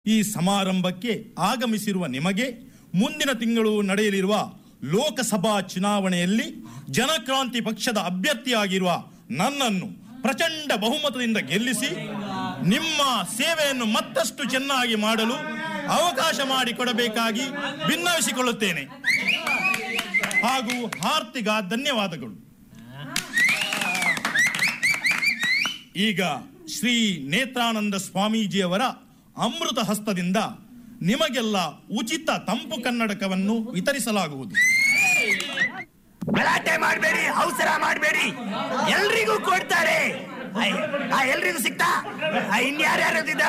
ಈ ಸಮಾರಂಭಕ್ಕೆ ಆಗಮಿಸಿರುವ ನಿಮಗೆ ಮುಂದಿನ ತಿಂಗಳು ನಡೆಯಲಿರುವ ಲೋಕಸಭಾ ಚುನಾವಣೆಯಲ್ಲಿ ಜನಕ್ರಾಂತಿ ಪಕ್ಷದ ಅಭ್ಯರ್ಥಿಯಾಗಿರುವ ನನ್ನನ್ನು ಪ್ರಚಂಡ ಬಹುಮತದಿಂದ ಗೆಲ್ಲಿಸಿ ನಿಮ್ಮ ಸೇವೆಯನ್ನು ಮತ್ತಷ್ಟು ಚೆನ್ನಾಗಿ ಮಾಡಲು ಅವಕಾಶ ಮಾಡಿಕೊಡಬೇಕಾಗಿ ಭಿನ್ನವಿಸಿಕೊಳ್ಳುತ್ತೇನೆ ಹಾಗೂ ಹಾರ್ದಿಕ ಧನ್ಯವಾದಗಳು ಈಗ ಶ್ರೀ ನೇತ್ರಾನಂದ ಸ್ವಾಮೀಜಿಯವರ ಅಮೃತ ಹಸ್ತದಿಂದ ನಿಮಗೆಲ್ಲ ಉಚಿತ ತಂಪು ಕನ್ನಡಕವನ್ನು ವಿತರಿಸಲಾಗುವುದು ಗಲಾಟೆ ಮಾಡಬೇಡಿ ಅವಸರ ಮಾಡಬೇಡಿ ಎಲ್ರಿಗೂ ಕೊಡ್ತಾರೆ ಐ, ಆ ಎಲ್ರಿಗೂ ಸಿಗ್ತಾ ಇನ್ಯಾರ್ಯಾರು